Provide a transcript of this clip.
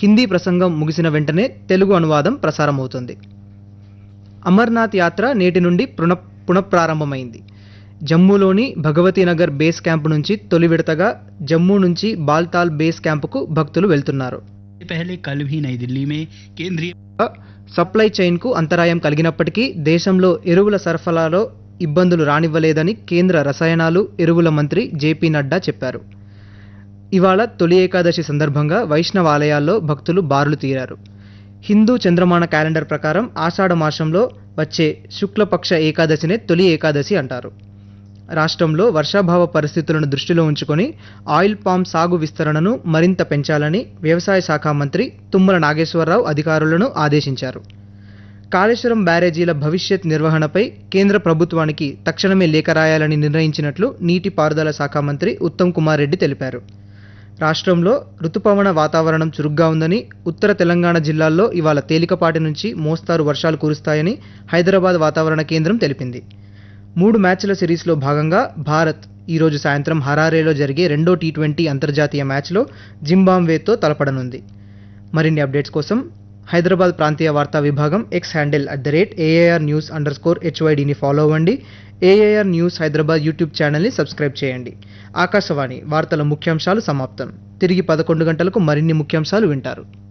హిందీ ప్రసంగం ముగిసిన వెంటనే తెలుగు అనువాదం ప్రసారమవుతుంది అమర్నాథ్ యాత్ర నేటి నుండి పున పునఃప్రారంభమైంది జమ్మూలోని భగవతీనగర్ బేస్ క్యాంపు నుంచి తొలి విడతగా జమ్మూ నుంచి బాల్తాల్ బేస్ క్యాంపుకు భక్తులు వెళ్తున్నారు पहले कल भी नई दिल्ली में केंद्रीय సప్లై చైన్కు అంతరాయం కలిగినప్పటికీ దేశంలో ఎరువుల సరఫరాలో ఇబ్బందులు రానివ్వలేదని కేంద్ర రసాయనాలు ఎరువుల మంత్రి జేపీ నడ్డా చెప్పారు ఇవాళ తొలి ఏకాదశి సందర్భంగా వైష్ణవ ఆలయాల్లో భక్తులు బారులు తీరారు హిందూ చంద్రమాన క్యాలెండర్ ప్రకారం ఆషాఢ మాసంలో వచ్చే శుక్లపక్ష ఏకాదశినే తొలి ఏకాదశి అంటారు రాష్ట్రంలో వర్షాభావ పరిస్థితులను దృష్టిలో ఉంచుకొని ఆయిల్ పామ్ సాగు విస్తరణను మరింత పెంచాలని వ్యవసాయ శాఖ మంత్రి తుమ్మల నాగేశ్వరరావు అధికారులను ఆదేశించారు కాళేశ్వరం బ్యారేజీల భవిష్యత్ నిర్వహణపై కేంద్ర ప్రభుత్వానికి తక్షణమే లేఖ రాయాలని నిర్ణయించినట్లు నీటిపారుదల శాఖ మంత్రి ఉత్తమ్ కుమార్ రెడ్డి తెలిపారు రాష్ట్రంలో రుతుపవన వాతావరణం చురుగ్గా ఉందని ఉత్తర తెలంగాణ జిల్లాల్లో ఇవాళ తేలికపాటి నుంచి మోస్తారు వర్షాలు కురుస్తాయని హైదరాబాద్ వాతావరణ కేంద్రం తెలిపింది మూడు మ్యాచ్ల సిరీస్లో భాగంగా భారత్ ఈరోజు సాయంత్రం హరారేలో జరిగే రెండో టీ ట్వంటీ అంతర్జాతీయ మ్యాచ్లో జింబాబ్వేతో తలపడనుంది మరిన్ని అప్డేట్స్ కోసం హైదరాబాద్ ప్రాంతీయ వార్తా విభాగం X handle at the rate AIR news underscore హెచ్వైడిని ఫాలో అవ్వండి ఏఏఆర్ న్యూస్ హైదరాబాద్ యూట్యూబ్ ఛానల్ని సబ్స్క్రైబ్ చేయండి ఆకాశవాణి వార్తల ముఖ్యాంశాలు సమాప్తం తిరిగి పదకొండు గంటలకు మరిన్ని ముఖ్యాంశాలు వింటారు